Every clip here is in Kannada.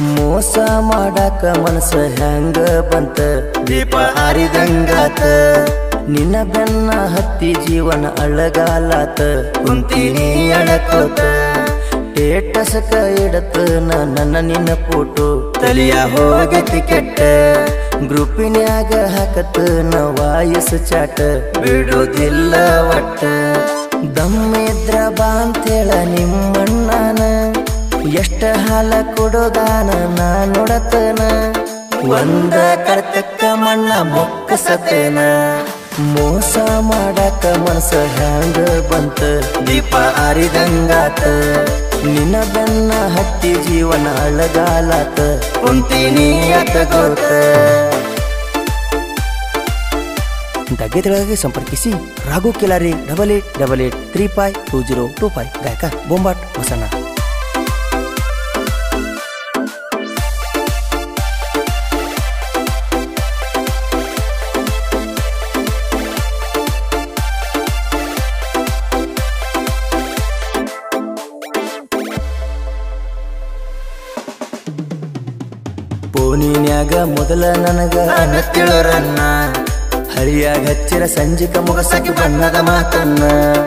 ಮೋಸ ಮಾಡಾಕ ಮನಸ್ಸ ಹೆಂಗ ಬಂತ ದೀಪ ಆರಿದಂಗಾತ ನಿನ್ನ ಬೆನ್ನ ಹತ್ತಿ ಜೀವನ ಅಳಗಾಲಾತ ಕುಂತೀನಿ ಅಳಕೋತ ಟೇಟಸಕ ಇಡತ ನನ್ನ ನಿನ್ನ ಫೋಟೋ ತಲಿಯ ಹೋಗತಿ ಕೆಟ್ಟ ಗ್ರೂಪಿನ್ಯಾಗ ಹಾಕತ ನ ವಾಯಸ್ ಚಾಟ ಬಿಡೋದಿಲ್ಲ ಒಟ್ಟ ದಮ್ಮಿದ್ರ ಬಾ ಅಂತೇಳ ನಿಮ್ಮಣ್ಣನ ಎಷ್ಟ ಹಾಲ ಕೊಡೋದಾನ ನಾ ನೋಡತನ ಒಂದ ಕರ್ತಕ್ಕ ಮಣ್ಣ ಮೊಕ್ಕಸತೇನ ಮೋಸ ಮಾಡಾಕ ಮನಸ ಹ್ಯಾಂಗ ಬಂತ ದೀಪ ಆರಿದಂಗಾತ ನಿನ್ನ ಬೆನ್ನ ಹತ್ತಿ ಜೀವನ ಅಳಗಾಲಾತ ಕುಂತೀನಿ ಅತ ಗೋತ ಗೀತೆಗಳಿಗೆ ಸಂಪರ್ಕಿಸಿ Raghu Kilari double eight double eight three five two zero two five ಗಾಯಕ ಬೊಂಬಾಟ್ ಹೊಸಣ್ಣ ಪೋನಿನ್ಯಾಗ ಮೊದಲ ನನಗ ಅನ್ನತ್ತಿಳರನ್ನ ಹರಿಯಾಗ ಹಚ್ಚಿರ ಸಂಜಿಕ ಮುಗಸಕ್ಕೆ ಬಣ್ಣದ ಮಾತನ್ನ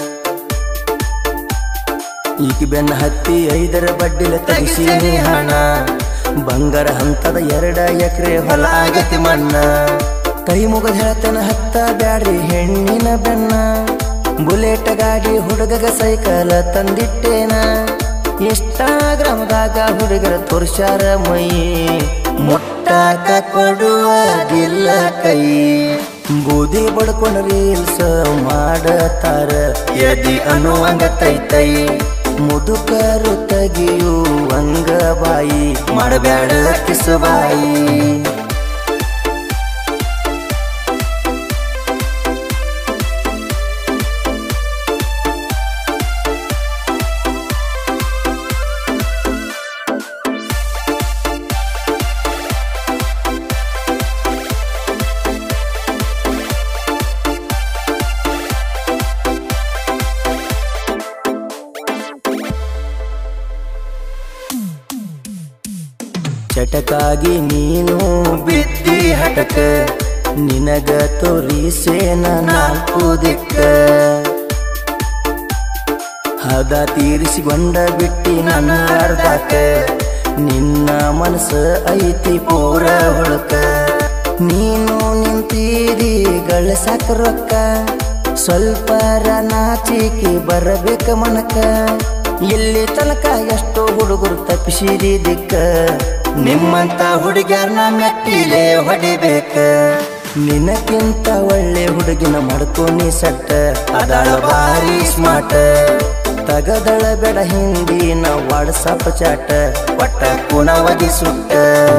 ಈಗ ಬೆನ್ನ ಹತ್ತಿ ಐದರ ಬಡ್ಡಿಲ ತಗಿಸೀನಿ ಹಣ ಬಂಗಾರ ಹಂತದ ಎರಡ ಎಕರೆ ಹೊಲ ಆಗತಿ ಮಣ್ಣ ಕೈ ಮುಗದ ಹೇಳ್ತನ ಹತ್ತ ಬ್ಯಾಡ್ರಿ ಹೆಣ್ಣಿನ ಬೆನ್ನ ಬುಲೆಟ್ ಗಾಡಿ ಹುಡುಗಗ ಸೈಕಲ್ ತಂದಿಟ್ಟೇನ ಇನ್ಸ್ಟಾಗ್ರಾಮ್ದಾಗ ಹುಡುಗರ ತೋರ್ಸ್ಯಾರ ಮೈ ಮುಟ್ಟಾಕ ಕೊಡುವುದಿಲ್ಲ ಕೈ ಬೂದಿ ಬಡ್ಕೊಂಡ್ ರೀಲ್ಸ್ ಮಾಡತಾರ ಎದಿ ಅನ್ನುವಂಗ ತೈತೈ ಮುದುಕರು ತೆಗಿಯುವಂಗ ಬಾಯಿ ಮಾಡಬ್ಯಾಡ ಕಿಸುಬಾಯಿ ಚಟಕಾಗಿ ನೀನು ಬಿದ್ದಿ ಹಟಕ ನಿನಗ ತೋರಿಸೇನ ನಾಲ್ಕು ದಿಕ್ಕ ಹದ ತೀರಿಸಿಕೊಂಡ ಬಿಟ್ಟಿ ನನ್ನ ಅರ್ಧಕ ನಿನ್ನ ಮನಸ್ಸ ಐತಿ ಪೂರ ಹೊಳಕ ನೀನು ನಿಂತೀರಿ ಗಳಸಾಕ ರೊಕ್ಕ ಸ್ವಲ್ಪರ ನಾಚಿಕೆ ಬರಬೇಕ ಮನಕ ಇಲ್ಲಿ ತನಕ ಎಷ್ಟೋ ಹುಡುಗರು ತಪ್ಪಿಸಿರಿ ದಿಕ್ಕ ನಿಮ್ಮಂತ ಹುಡುಗ್ಯಾರ್ನ ಮೆಟ್ಟಿಲೆ ಹೊಡಿಬೇಕ ನಿನಕ್ಕಿಂತ ಒಳ್ಳೆ ಹುಡುಗಿನ ಮಾಡ್ಕೊನಿ ಸಟ್ಟ ಅದಾಳ ಭಾರಿ ಸ್ಮಾರ್ಟ್ ತಗದಳ ಬೆಡ ಹಿಂದಿನ ವಾಟ್ಸಪ್ ಚಾಟ ಒಟ್ಟ ಕುಣವಾಗಿ ಸುಟ್ಟ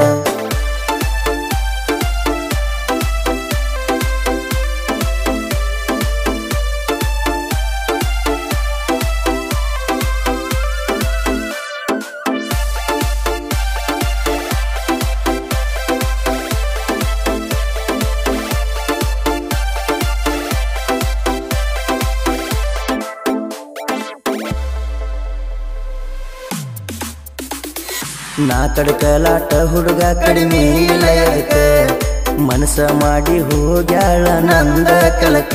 ನಾ ಕಡಕಲಾಟ ಹುಡುಗ ಕಡಿಮೆ ಇಲ್ಲ ಎದಕ್ಕ ಮನಸ ಮಾಡಿ ಹೋಗ್ಯಾಳ ನಂದ ಕಲಕ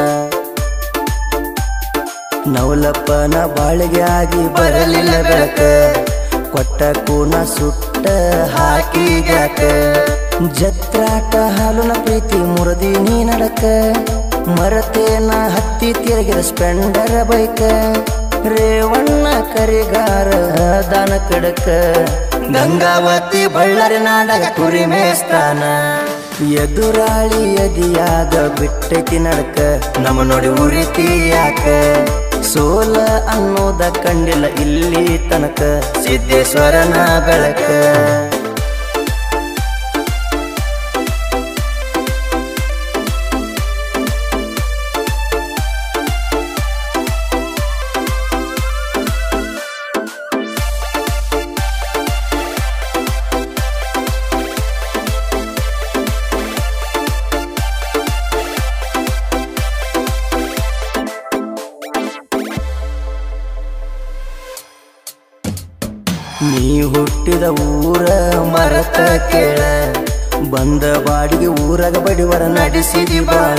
ನವಲಪ್ಪನ ಬಾಳಿಗೆ ಆಗಿ ಬರಲಿಲ್ಲ ಬೆಳಕ ಕೊಟ್ಟ ಕೂನ ಸುಟ್ಟ ಹಾಕಿಗ್ಯಾಕ ಜತ್ರಾಟ ಹಾಲುನ ಪ್ರೀತಿ ಮುರದಿ ನೀ ನಡಕ ಮರತೇನ ಹತ್ತಿ ತಿರುಗಿದ ಸ್ಪೆಂಡರ ಬೈಕ ರೇವಣ್ಣ ಕರಿಗಾರ ದಾನ ಕಡಕ ಗಂಗಾವತಿ ಬಳ್ಳಾರಿ ನಾಡಗ ಕುರಿ ಮೇಸ್ತಾನ ಎದುರಾಳಿ ಎದಿಯಾಗ ಬಿಟ್ಟೈತಿ ನಡಕ ನಮ್ಮ ನೋಡಿ ಉರಿತಿ ಯಾಕ ಸೋಲ ಅನ್ನೋದ ಕಂಡಿಲ್ಲ ಇಲ್ಲಿ ತನಕ ಸಿದ್ದೇಶ್ವರನ ಬೆಳಕ ನೀ ಹುಟ್ಟಿದ ಊರ ಮರತ ಕೇಳ ಬಂದ ಬಾಡಿಗೆ ಊರಾಗ ಬಡಿವರ ನಡೆಸಿದಿ ಬಾಳ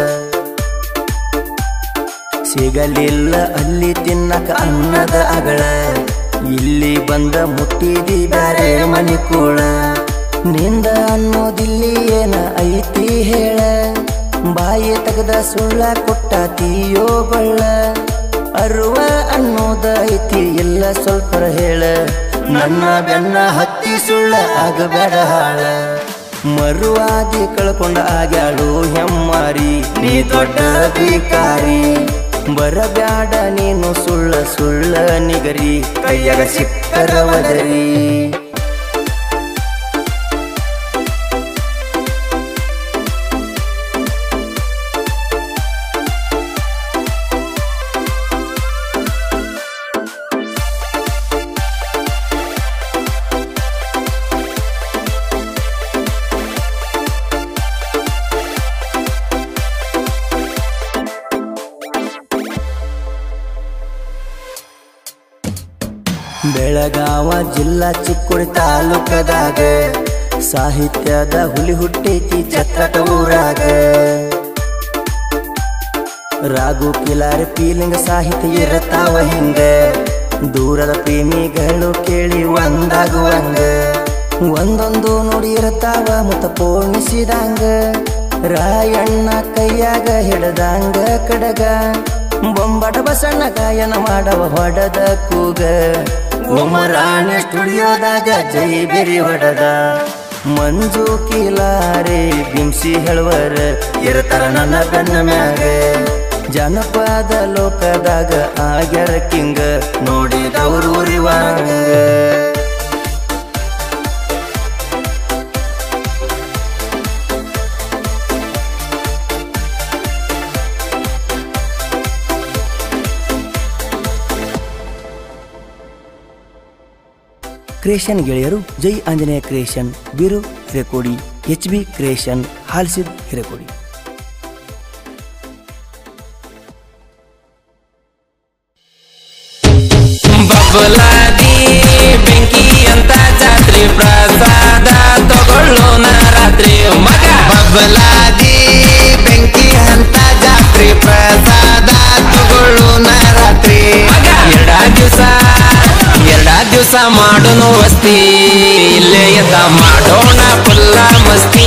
ಸಿಗಲಿಲ್ಲ ಅಲ್ಲಿ ತಿನ್ನಕ ಅನ್ನದ ಅಗಳ ಇಲ್ಲಿ ಬಂದ ಮುಟ್ಟಿದಿ ಬ್ಯಾರೆ ಮನಿ ಕೂಳ ನಿಂದ ಅನ್ನೋದಿಲ್ಲಿ ಏನ ಐತಿ ಹೇಳ ಬಾಯಿ ತೆಗದ ಸುಳ್ಳ ಕೊಟ್ಟಾತಿಯೋ ಬಳ್ಳ ಅರುವ ಅನ್ನೋದ ಐತಿ ಇಲ್ಲ ಸ್ವಲ್ಪ ಹೇಳ ನನ್ನ ಬೆನ್ನ ಹತ್ತಿ ಸುಳ್ಳ ಆಗಬೇಡ ಹಾಳ ಮರುವಾದಿ ಕಳ್ಕೊಂಡ ಆಗ್ಯಾಳು ಹೆಮ್ಮಾರಿ ನೀ ದೊಡ್ಡ ಬಿಕಾರಿ ಬರಬ್ಯಾಡ ನೀನು ಸುಳ್ಳ ಸುಳ್ಳ ನಿಗರಿ ಕೈಯಾಗ ಸಿಕ್ಕರ ಒದರಿ ಬೆಳಗಾವ ಜಿಲ್ಲಾ ಚಿಕ್ಕೋಡಿ ತಾಲೂಕದಾಗ ಸಾಹಿತ್ಯದ ಹುಲಿ ಹುಟ್ಟೈತಿ ಛತ್ರಟ ಊರಾಗ ರಾಗು ಕಿಲಾರಿ ಪೀಲಿಂಗ ಸಾಹಿತ್ಯ ಇರತಾವ ಹಿಂಗ ದೂರದ ಪ್ರೇಮಿಗಳು ಕೇಳಿ ಒಂದಾಗುವಂಗ ಒಂದೊಂದು ನೋಡಿ ಇರತಾವ ಮತ್ತ ಪೋಣಿಸಿದಂಗ ರಾಯಣ್ಣ ಕೈಯಾಗ ಹಿಡದಂಗ ಕಡಗ ಬೊಂಬಟ ಬಸಣ್ಣ ಗಾಯನ ಮಾಡವ ಹೊಡದ ಕೂಗ ಉಮರಾಣಿ ಸ್ಟುಡಿಯೋದಾಗ ಜೈ ಬಿರಿ ಹೊಡದ ಮಂಜು ಕೀಲಾರೆ ಬಿಂಸಿ ಹೇಳುವರ ಇರ್ತಾರ ನನ್ನ ಬೆನ್ನ ಮ್ಯಾಗ ಜನಪದ ಲೋಕದಾಗ ಆಗ್ಯಾರ ಕಿಂಗ ನೋಡಿದವರು ಉರಿವಾಂಗ ಕ್ರಿಯೇಷನ್ ಗೆಳೆಯರು Jai Anjaneya creation Beeru Hirekodi H B creation Halsid Hirekodi Babaladi ಬೆಂಕಿ ಅಂತ ಜಾತ್ರೆ ಪ್ರಸಾದ ತಗೊಳ್ಳೋಣ ರಾತ್ರಿ ಮಗ ಬಬಲಾದಿ ಬೆಂಕಿ ಅಂತ ಜಾತ್ರೆ ಪ್ರಸಾದ ತಗೊಳ್ಳೋಣ ರಾತ್ರಿ ಮಗ ಎರಡ ದಿವಸ ಎರಡ ದಿವಸ ಮಾಡೋನು ವಸ್ತಿ ಇಲ್ಲೇ ಎದ್ದ ಮಾಡೋಣ ಫುಲ್ಲ ಮಸ್ತಿ